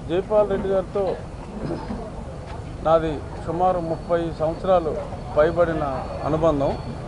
జైపాల్ రెడ్డి గారితో నాది సుమారు ముప్పై సంవత్సరాలు పైబడిన అనుబంధం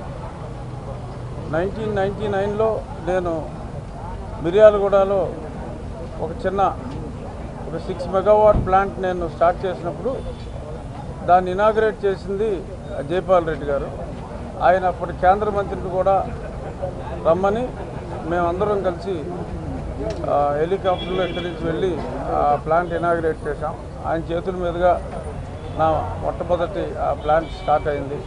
నైన్టీన్ నైంటీ నైన్లో నేను మిర్యాలగూడలో ఒక చిన్న ఒక సిక్స్ మెగావాట్ ప్లాంట్ నేను స్టార్ట్ చేసినప్పుడు దాన్ని ఇనాగ్రేట్ చేసింది జైపాల్ రెడ్డి గారు ఆయన అప్పటి కేంద్ర మంత్రిని కూడా రమ్మని మేమందరం కలిసి ఆ, హెలికాప్టర్లో ఇక్కడి నుంచి వెళ్ళి ఆ ప్లాంట్ ఇనాగ్రేట్ చేశాం ఆయన చేతుల మీదుగా నా మొట్టమొదటి ఆ ప్లాంట్ స్టార్ట్ అయింది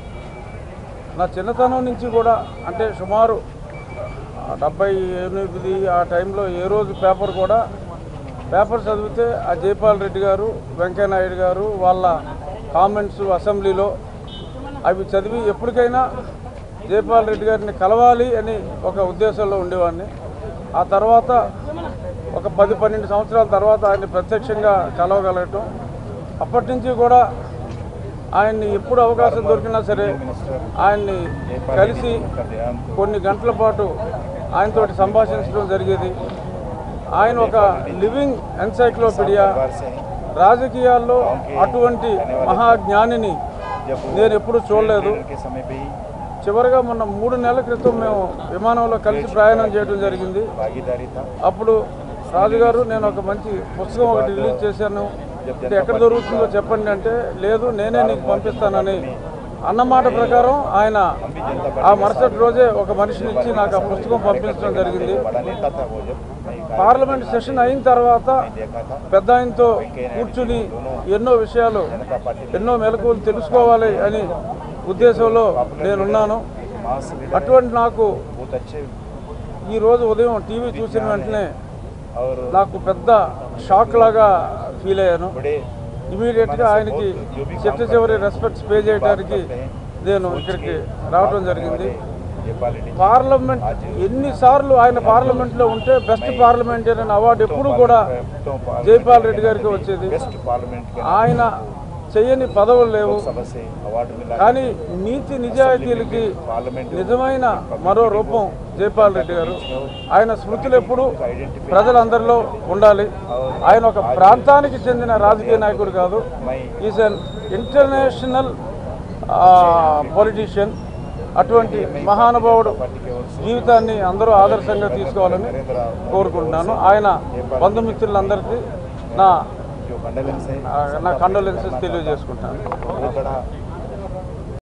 నా చిన్నతనం నుంచి కూడా అంటే సుమారు ఆ, డెబ్బై ఎనిమిది ఆ టైంలో ఏ రోజు పేపర్ కూడా పేపర్ చదివితే ఆ జైపాల్ రెడ్డి గారు వెంకయ్యనాయుడు గారు వాళ్ళ కామెంట్స్ అసెంబ్లీలో అవి చదివి ఎప్పటికైనా జైపాల్ రెడ్డి గారిని కలవాలి అని ఒక ఉద్దేశంలో ఉండేవాడిని ఆ తర్వాత ఒక పది పన్నెండు సంవత్సరాల తర్వాత ఆయన్ని ప్రత్యక్షంగా కలవగలగటం అప్పటి నుంచి కూడా ఆయన్ని ఎప్పుడు అవకాశం దొరికినా సరే ఆయన్ని కలిసి కొన్ని గంటల పాటు ఆయనతోటి సంభాషించడం జరిగేది ఆయన ఒక లివింగ్ ఎన్సైక్లోపీడియా రాజకీయాల్లో అటువంటి మహాజ్ఞానిని నేను ఎప్పుడూ చూడలేదు के समय पे ही చివరిగా మొన్న మూడు నెలల క్రితం మేము విమానంలో కలిసి ప్రయాణం చేయడం జరిగింది भागीदारी था అప్పుడు రాజుగారు నేను ఒక మంచి పుస్తకం ఒకటి రిలీజ్ చేశాను ఇది ఎక్కడ దొరుకుతుందో చెప్పండి అంటే లేదు నేనే నీకు పంపిస్తానని అన్నమాట ప్రకారం ఆయన ఆ మరుసటి రోజే ఒక మనిషిని ఇచ్చి నాకు ఆ పుస్తకం పంపించడం జరిగింది बड़ा नेता था वो जब नहीं పార్లమెంట్ సెషన్ అయిన తర్వాత देखा था పెద్ద ఆయనతో కూర్చుని ఎన్నో విషయాలు जनता पार्टी ఎన్నో మెలకువలు తెలుసుకోవాలి అని ఉద్దేశంలో నేనున్నాను मास लीडर అటువంటి నాకు बहुत अच्छे ఈ రోజు ఉదయం టీవీ చూసిన వెంటనే और నాకు పెద్ద షాక్ లాగా ఫీల్ అయ్యాను बड़े ఇమీడియట్గా ఆయనకి చిట్ట చివరి రెస్పెక్ట్స్ పే చేయడానికి నేను ఇక్కడికి రావడం జరిగింది जयपाल रेड्डी పార్లమెంట్ ఎన్నిసార్లు ఆయన పార్లమెంట్లో ఉంటే బెస్ట్ పార్లమెంటేరియన్ అవార్డు ఎప్పుడు కూడా జైపాల్ రెడ్డి గారికి వచ్చేది बेस्ट पार्लियामेंट के ఆయన చేయని పదవులు లేవు सभा से अवार्ड मिला కానీ నీతి నిజాయితీలకి पार्लियामेंट నిజమైన మరో రూపం జైపాల్ రెడ్డి గారు ఆయన స్మృతులు ఎప్పుడు ప్రజలందరిలో ఉండాలి ఆయన ఒక ప్రాంతానికి చెందిన రాజకీయ నాయకుడు కాదు मैं ఈజ్ అన్ ఇంటర్నేషనల్ పొలిటీషియన్ అటువంటి మహానుభావుడు पार्टी की ओर से జీవితాన్ని అందరూ ఆదర్శంగా తీసుకోవాలని కోరుకుంటున్నాను ఆయన బంధుమిత్రులందరికీ నా जो कंडोलेंस है నా కండోలెన్సెస్ తెలియజేసుకుంటాను बहुत बड़ा